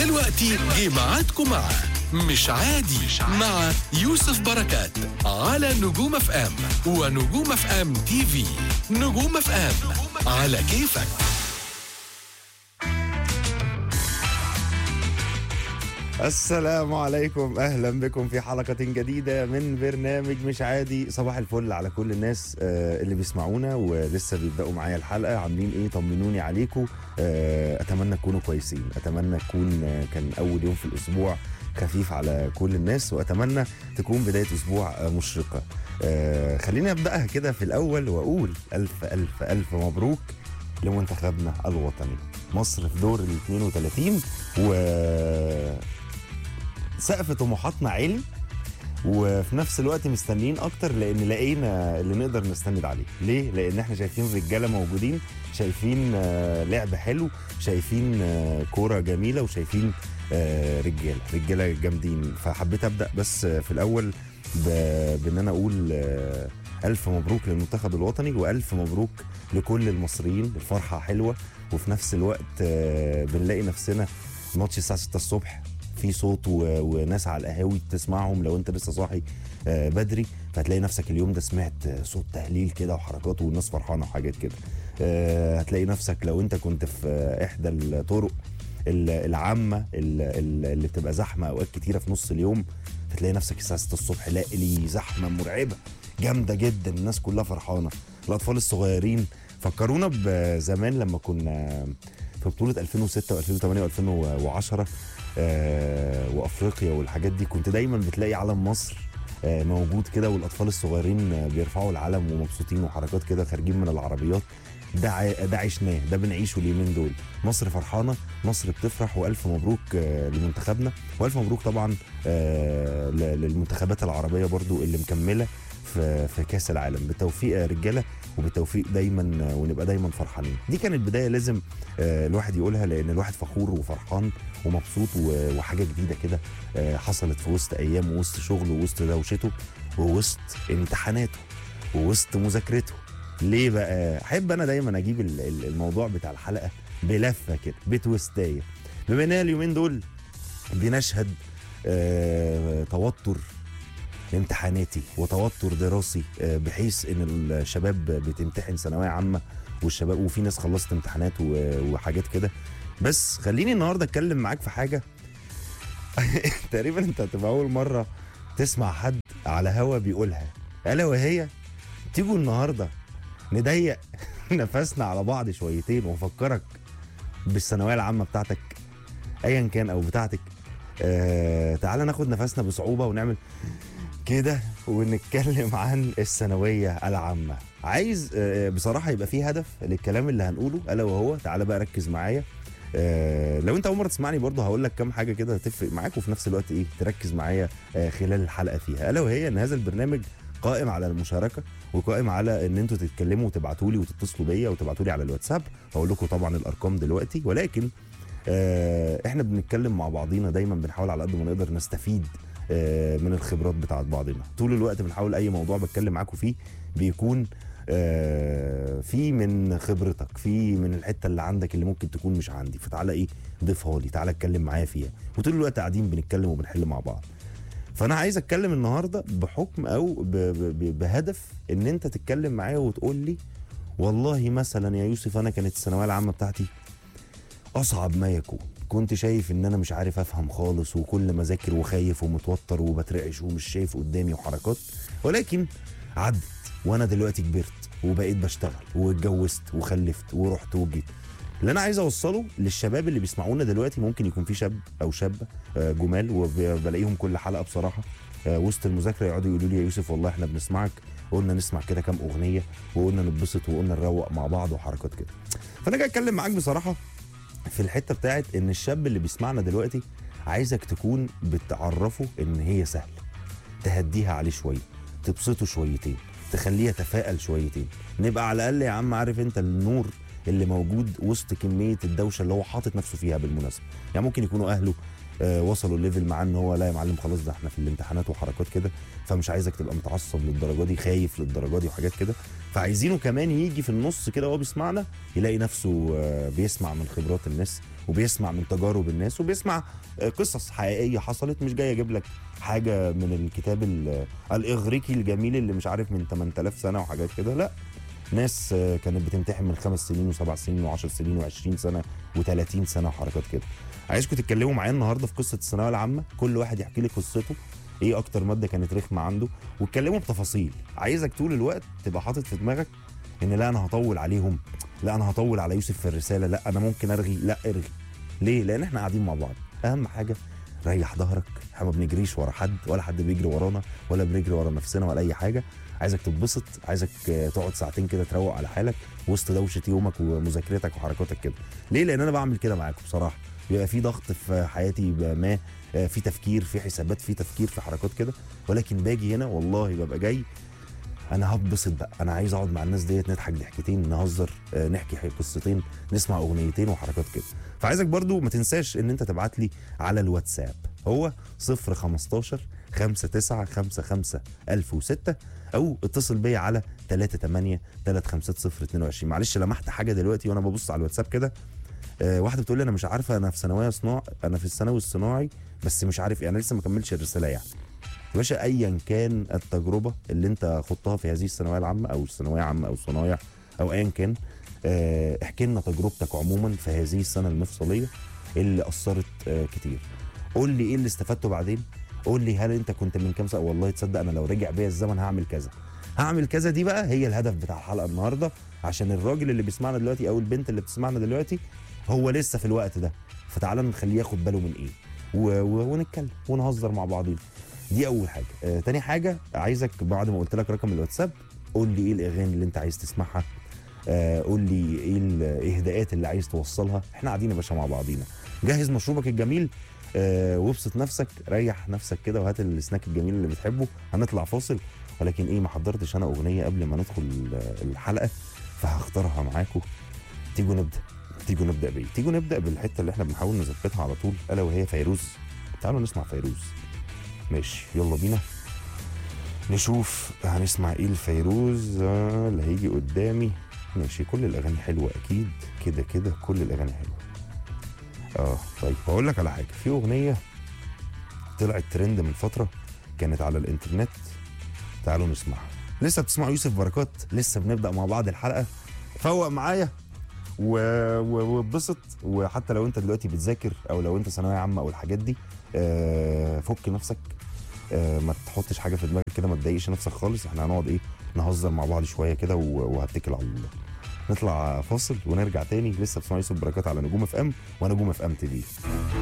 دلوقتي جه ميعادكم مع مش عادي مع يوسف بركات على نجوم اف ام ونجوم اف ام تي في نجوم اف ام على كيفك السلام عليكم اهلا بكم في حلقه جديده من برنامج مش عادي صباح الفل على كل الناس آه، اللي بيسمعونا ولسه بيبداوا معايا الحلقه عاملين ايه طمنوني عليكم آه، اتمنى تكونوا كويسين اتمنى تكون آه، كان اول يوم في الاسبوع خفيف على كل الناس واتمنى تكون بدايه اسبوع آه، مشرقه آه، خليني ابداها كده في الاول واقول الف الف الف مبروك لمنتخبنا الوطني مصر في دور ال 32 و سقف طموحاتنا عالي وفي نفس الوقت مستنيين اكتر لان لقينا اللي نقدر نستند عليه ليه لان احنا شايفين رجاله موجودين شايفين آه، لعب حلو شايفين آه، كوره جميله وشايفين آه، رجاله رجاله جامدين فحبيت ابدا بس آه، في الاول ب- بان انا اقول آه، الف مبروك للمنتخب الوطني والف مبروك لكل المصريين الفرحه حلوه وفي نفس الوقت آه، بنلاقي نفسنا ماتش الساعه 6 الصبح في صوت و... وناس على القهاوي تسمعهم لو انت لسه صاحي آه، بدري فهتلاقي نفسك اليوم ده سمعت آه، صوت تهليل كده وحركات والناس فرحانه وحاجات كده آه، هتلاقي نفسك لو انت كنت في آه، احدى الطرق ال- العامه ال- ال- اللي بتبقى زحمه اوقات كتيره في نص اليوم فتلاقي نفسك الساعه 6 الصبح لاقي لي زحمه مرعبه جامده جدا الناس كلها فرحانه الاطفال الصغيرين فكرونا بزمان لما كنا في بطوله 2006 و2008 و2010 آه، وافريقيا والحاجات دي كنت دايما بتلاقي علم مصر آه، موجود كده والاطفال الصغيرين آه، بيرفعوا العلم ومبسوطين وحركات كده خارجين من العربيات ده ع- ده عشناه ده بنعيشه اليومين دول مصر فرحانه مصر بتفرح والف مبروك آه، لمنتخبنا والف مبروك طبعا آه، ل- للمنتخبات العربيه برضو اللي مكمله في في كاس العالم بالتوفيق يا رجاله وبالتوفيق دايما آه، ونبقى دايما فرحانين دي كانت بدايه لازم آه، الواحد يقولها لان الواحد فخور وفرحان ومبسوط و- وحاجه جديده كده آه، حصلت في وسط ايام ووسط شغله ووسط دوشته ووسط امتحاناته ووسط مذاكرته ليه بقى احب انا دايما اجيب ال- ال- الموضوع بتاع الحلقه بلفه كده بتوستايه بما اننا اليومين دول بنشهد آه توتر امتحاناتي وتوتر دراسي آه، بحيث ان الشباب بتمتحن ثانويه عامه والشباب وفي ناس خلصت امتحانات و- وحاجات كده بس خليني النهارده اتكلم معاك في حاجه تقريبا انت هتبقى اول مره تسمع حد على هوا بيقولها الا وهي تيجوا النهارده نضيق نفسنا على بعض شويتين وافكرك بالثانويه العامه بتاعتك ايا كان او بتاعتك آه تعالى ناخد نفسنا بصعوبه ونعمل كده ونتكلم عن الثانويه العامه عايز آه، بصراحه يبقى في هدف للكلام اللي هنقوله الا وهو تعالى بقى ركز معايا آه، لو انت اول مره تسمعني برضه هقول لك كام حاجه كده هتفرق معاك وفي نفس الوقت ايه تركز معايا آه، خلال الحلقه فيها الا وهي ان هذا البرنامج قائم على المشاركه وقائم على ان انتوا تتكلموا وتبعتوا لي وتتصلوا بيا وتبعتوا لي على الواتساب هقول لكم طبعا الارقام دلوقتي ولكن آه، احنا بنتكلم مع بعضينا دايما بنحاول على قد ما نقدر نستفيد آه، من الخبرات بتاعت بعضنا طول الوقت بنحاول اي موضوع بتكلم معاكم فيه بيكون آه، في من خبرتك في من الحته اللي عندك اللي ممكن تكون مش عندي فتعالى ايه ضيفها لي تعالى اتكلم معايا فيها وطول الوقت قاعدين بنتكلم وبنحل مع بعض فانا عايز اتكلم النهارده بحكم او ب- ب- ب- بهدف ان انت تتكلم معايا وتقول لي والله مثلا يا يوسف انا كانت الثانويه العامه بتاعتي اصعب ما يكون كنت شايف ان انا مش عارف افهم خالص وكل ما اذاكر وخايف ومتوتر وبترعش ومش شايف قدامي وحركات ولكن عدت وانا دلوقتي كبرت وبقيت بشتغل واتجوزت وخلفت ورحت وجيت اللي انا عايز اوصله للشباب اللي بيسمعونا دلوقتي ممكن يكون في شاب او شابه آه، جمال وبلاقيهم كل حلقه بصراحه آه، وسط المذاكره يقعدوا يقولوا لي يا يوسف والله احنا بنسمعك قلنا نسمع كده كام اغنيه وقلنا نتبسط وقلنا نروق مع بعض وحركات كده فانا جاي اتكلم معاك بصراحه في الحته بتاعت ان الشاب اللي بيسمعنا دلوقتي عايزك تكون بتعرفه ان هي سهله تهديها عليه شويه تبسطه شويتين تخليه يتفائل شويتين نبقى على الاقل يا عم عارف انت النور اللي موجود وسط كميه الدوشه اللي هو حاطط نفسه فيها بالمناسبه يعني ممكن يكونوا اهله آه وصلوا الليفل معاه ان هو لا يا معلم خلاص ده احنا في الامتحانات وحركات كده فمش عايزك تبقى متعصب للدرجه دي خايف للدرجه دي وحاجات كده فعايزينه كمان يجي في النص كده وهو بيسمعنا يلاقي نفسه آه بيسمع من خبرات الناس وبيسمع من تجارب الناس وبيسمع آه قصص حقيقيه حصلت مش جاي اجيب لك حاجه من الكتاب ال- الاغريقي الجميل اللي مش عارف من 8000 سنه وحاجات كده لا ناس آه، كانت بتمتحن من خمس سنين وسبع سنين وعشر سنين وعشرين سنه و30 سنه وحركات كده عايزكم تتكلموا معايا النهارده في قصه الثانويه العامه كل واحد يحكي لي قصته ايه اكتر ماده كانت رخمه عنده واتكلموا بتفاصيل عايزك طول الوقت تبقى حاطط في دماغك ان لا انا هطول عليهم لا انا هطول على يوسف في الرساله لا انا ممكن ارغي لا ارغي ليه لان احنا قاعدين مع بعض اهم حاجه ريح ظهرك احنا ما بنجريش ورا حد ولا حد بيجري ورانا ولا بنجري ورا نفسنا ولا اي حاجه عايزك تتبسط عايزك آه، تقعد ساعتين كده تروق على حالك وسط دوشه يومك ومذاكرتك وحركاتك كده ليه لان انا بعمل كده معاكم بصراحه بيبقى في ضغط في حياتي بقى ما آه، في تفكير في حسابات في تفكير في حركات كده ولكن باجي هنا والله ببقى جاي انا هتبسط بقى انا عايز اقعد مع الناس ديت نضحك ضحكتين نهزر آه، نحكي حي- قصتين نسمع اغنيتين وحركات كده فعايزك برضو ما تنساش ان انت تبعت لي على الواتساب هو 015 59 55 1006 او اتصل بيا على 38 350 22 معلش لمحت حاجه دلوقتي وانا ببص على الواتساب كده آه، واحده بتقول لي انا مش عارفه انا في ثانويه صناع انا في الثانوي الصناعي بس مش عارف يعني لسه ما كملتش الرساله يعني يا باشا ايا كان التجربه اللي انت خضتها في هذه الثانويه العامه او الثانويه عامه او صنايع او ايا كان آه، احكي لنا تجربتك عموما في هذه السنه المفصليه اللي اثرت آه، كتير قول لي ايه اللي استفدته بعدين قول لي هل انت كنت من كام سنه والله تصدق انا لو رجع بيا الزمن هعمل كذا هعمل كذا دي بقى هي الهدف بتاع الحلقه النهارده عشان الراجل اللي بيسمعنا دلوقتي او البنت اللي بتسمعنا دلوقتي هو لسه في الوقت ده فتعالى نخليه ياخد باله من ايه و... و... ونتكلم ونهزر مع بعضين دي اول حاجه آه تاني حاجه عايزك بعد ما قلت لك رقم الواتساب قول لي ايه الاغاني اللي انت عايز تسمعها آه قول لي ايه الاهداءات اللي عايز توصلها احنا قاعدين يا باشا مع بعضينا جهز مشروبك الجميل آه وابسط نفسك ريح نفسك كده وهات السناك الجميل اللي بتحبه هنطلع فاصل ولكن ايه ما حضرتش انا اغنيه قبل ما ندخل الحلقه فهختارها معاكم تيجوا نبدا تيجوا نبدا بايه تيجوا نبدا بالحته اللي احنا بنحاول نظبطها على طول الا وهي فيروز تعالوا نسمع فيروز ماشي يلا بينا نشوف هنسمع ايه الفيروز آه، اللي هيجي قدامي ماشي كل الاغاني حلوه اكيد كده كده كل الاغاني حلوه اه طيب هقول لك على حاجه في اغنيه طلعت ترند من فتره كانت على الانترنت تعالوا نسمعها لسه بتسمعوا يوسف بركات لسه بنبدا مع بعض الحلقه فوق معايا و- و- واتبسط وحتى لو انت دلوقتي بتذاكر او لو انت ثانويه عامه او الحاجات دي آه، فك نفسك آه، ما تحطش حاجه في دماغك كده ما تضايقش نفسك خالص احنا هنقعد ايه نهزر مع بعض شويه كده و- وهتكل على الله نطلع فاصل ونرجع تاني لسه بتسمعوا يوسف بركات على نجوم اف ام ونجوم اف ام تي في